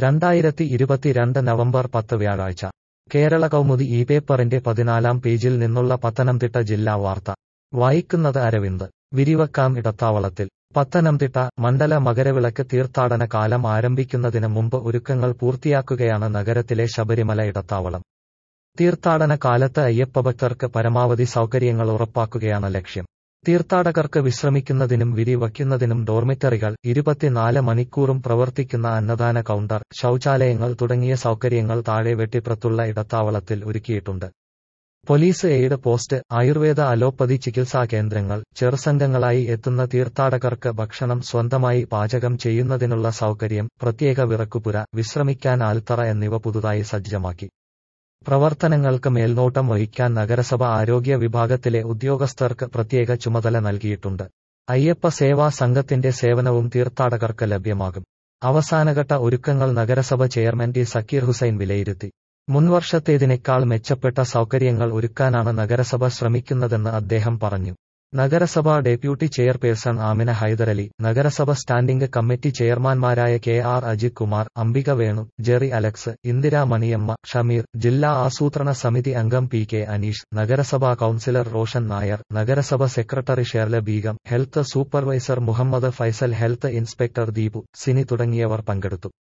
രണ്ടായിരത്തി ഇരുപത്തിരണ്ട് നവംബർ പത്ത് വ്യാഴാഴ്ച കേരള കൗമുദി ഈ പേപ്പറിന്റെ പതിനാലാം പേജിൽ നിന്നുള്ള പത്തനംതിട്ട ജില്ലാ വാർത്ത വായിക്കുന്നത് അരവിന്ദ് വിരിവക്കാം ഇടത്താവളത്തിൽ പത്തനംതിട്ട മണ്ഡല മകരവിളക്ക് തീർത്ഥാടന കാലം ആരംഭിക്കുന്നതിന് മുമ്പ് ഒരുക്കങ്ങൾ പൂർത്തിയാക്കുകയാണ് നഗരത്തിലെ ശബരിമല ഇടത്താവളം തീർത്ഥാടന കാലത്ത് അയ്യപ്പഭക്തർക്ക് പരമാവധി സൗകര്യങ്ങൾ ഉറപ്പാക്കുകയാണ് ലക്ഷ്യം തീർത്ഥാടകർക്ക് വിശ്രമിക്കുന്നതിനും വിരിവയ്ക്കുന്നതിനും ഡോർമിറ്ററികൾ ഇരുപത്തിനാല് മണിക്കൂറും പ്രവർത്തിക്കുന്ന അന്നദാന കൗണ്ടർ ശൗചാലയങ്ങൾ തുടങ്ങിയ സൗകര്യങ്ങൾ താഴെ വെട്ടിപ്പുറത്തുള്ള ഇടത്താവളത്തിൽ ഒരുക്കിയിട്ടുണ്ട് police aid post Ayurveda allopathy ചികിത്സാ കേന്ദ്രങ്ങൾ ചെറുസംഘങ്ങളായി എത്തുന്ന തീർത്ഥാടകർക്ക് ഭക്ഷണം സ്വന്തമായി പാചകം ചെയ്യുന്നതിനുള്ള സൗകര്യം പ്രത്യേക വിറക്കുപുര വിശ്രമിക്കാൻ ആൽത്തറ എന്നിവ പുതുതായി സജ്ജമാക്കി പ്രവർത്തനങ്ങൾക്ക് മേൽനോട്ടം വഹിക്കാൻ നഗരസഭ ആരോഗ്യ വിഭാഗത്തിലെ ഉദ്യോഗസ്ഥർക്ക് പ്രത്യേക ചുമതല നൽകിയിട്ടുണ്ട് അയ്യപ്പ സേവാ സംഘത്തിന്റെ സേവനവും തീർത്ഥാടകർക്ക് ലഭ്യമാകും അവസാനഘട്ട ഒരുക്കങ്ങൾ നഗരസഭ ചെയർമാൻ ടി സക്കീർ ഹുസൈൻ വിലയിരുത്തി മുൻവർഷത്തേതിനേക്കാൾ മെച്ചപ്പെട്ട സൗകര്യങ്ങൾ ഒരുക്കാനാണ് നഗരസഭ ശ്രമിക്കുന്നതെന്ന് അദ്ദേഹം പറഞ്ഞു നഗരസഭ ഡെപ്യൂട്ടി ചെയർപേഴ്സൺ ആമിന ഹൈദരലി നഗരസഭ സ്റ്റാൻഡിംഗ് കമ്മിറ്റി ചെയർമാൻമാരായ K R Ajith Kumar Ambika Venu Jerry Alex Indira Maniyamma Shameer ജില്ലാ ആസൂത്രണ സമിതി അംഗം പി കെ അനീഷ് നഗരസഭാ കൌൺസിലർ റോഷൻ നായർ നഗരസഭ secretary Sherla Begum health supervisor Muhammad Faisal health inspector Deepu Sini തുടങ്ങിയവർ പങ്കെടുത്തു